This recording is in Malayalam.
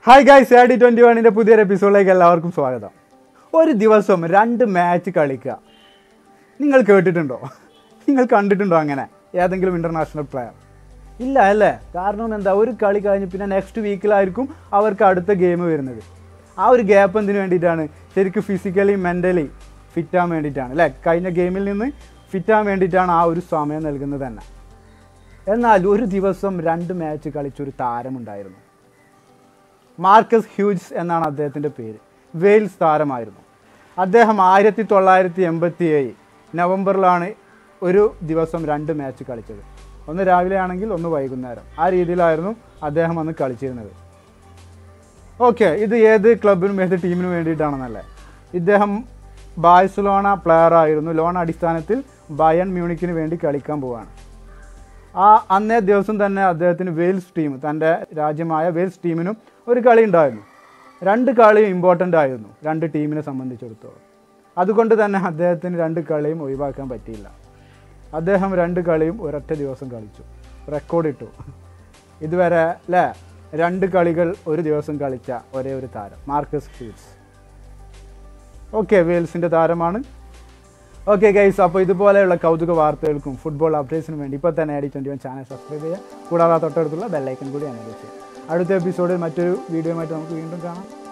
hi guys A D twenty വണ്ണിൻ്റെ പുതിയൊരു എപ്പിസോഡിലേക്ക് എല്ലാവർക്കും സ്വാഗതം ഒരു ദിവസം രണ്ട് മാച്ച് കളിക്കുക നിങ്ങൾ കേട്ടിട്ടുണ്ടോ നിങ്ങൾ കണ്ടിട്ടുണ്ടോ അങ്ങനെ ഏതെങ്കിലും ഇൻ്റർനാഷണൽ പ്ലെയർ ഇല്ല അല്ലേ കാരണം എന്താ ഒരു കളി കഴിഞ്ഞ് പിന്നെ നെക്സ്റ്റ് വീക്കിലായിരിക്കും അവർക്ക് അടുത്ത ഗെയിം വരുന്നത് ആ ഒരു ഗ്യാപ്പ് എന്തിനു വേണ്ടിയിട്ടാണ് ശരിക്കും ഫിസിക്കലി മെൻ്റലി ഫിറ്റാൻ വേണ്ടിയിട്ടാണ് അല്ലേ കഴിഞ്ഞ ഗെയിമിൽ നിന്ന് ഫിറ്റാൻ വേണ്ടിയിട്ടാണ് ആ ഒരു സമയം നൽകുന്നത് തന്നെ എന്നാൽ ഒരു ദിവസം രണ്ട് മാച്ച് കളിച്ചൊരു താരമുണ്ടായിരുന്നു മാർക്കസ് ഹ്യൂജ് എന്നാണ് അദ്ദേഹത്തിൻ്റെ പേര് വെയിൽസ് താരമായിരുന്നു അദ്ദേഹം ആയിരത്തി തൊള്ളായിരത്തി എൺപത്തി ഏഴ് നവംബറിലാണ് ഒരു ദിവസം രണ്ട് മാച്ച് കളിച്ചത് ഒന്ന് രാവിലെ ആണെങ്കിൽ ഒന്ന് വൈകുന്നേരം ആ രീതിയിലായിരുന്നു അദ്ദേഹം അന്ന് കളിച്ചിരുന്നത് ഓക്കെ ഇത് ഏത് ക്ലബിനും ഏത് ടീമിനും വേണ്ടിയിട്ടാണെന്നല്ലേ ഇദ്ദേഹം ബാഴ്സലോണ പ്ലെയർ ആയിരുന്നു ലോൺ അടിസ്ഥാനത്തിൽ ബയൺ മ്യൂണിക്കിന് വേണ്ടി കളിക്കാൻ പോവാണ് ആ അന്നേ ദിവസം തന്നെ അദ്ദേഹത്തിന് വെയിൽസ് ടീം തൻ്റെ രാജ്യമായ വെയിൽസ് ടീമിനും ഒരു കളി ഉണ്ടായിരുന്നു രണ്ട് കളിയും ഇമ്പോർട്ടൻ്റ് ആയിരുന്നു രണ്ട് ടീമിനെ സംബന്ധിച്ചിടത്തോളം അതുകൊണ്ട് തന്നെ അദ്ദേഹത്തിന് രണ്ട് കളിയും ഒഴിവാക്കാൻ പറ്റിയില്ല അദ്ദേഹം രണ്ട് കളിയും ഒരൊറ്റ ദിവസം കളിച്ചു റെക്കോർഡിട്ടു ഇതുവരെ അല്ലേ രണ്ട് കളികൾ ഒരു ദിവസം കളിച്ച ഒരേ ഒരു താരം മാർക്കസ് ഹ്യൂസ് ഓക്കെ വെയിൽസിൻ്റെ താരമാണ് ഓക്കെ ഗൈസ് അപ്പോൾ ഇതുപോലെയുള്ള കൗതുക വാർത്തകൾക്കും ഫുട്ബോൾ അപ്ഡേറ്റ്സിനും വേണ്ടി ഇപ്പോൾ തന്നെ I twenty one channel subscribe ചെയ്യുക കൂടാതെ തൊട്ടടുത്തുള്ള ബെല്ലൈക്കൻ കൂടി അനുവദിക്കുക അടുത്ത എപ്പിസോഡിൽ മറ്റൊരു വീഡിയോയുമായിട്ട് നമുക്ക് വീണ്ടും കാണാം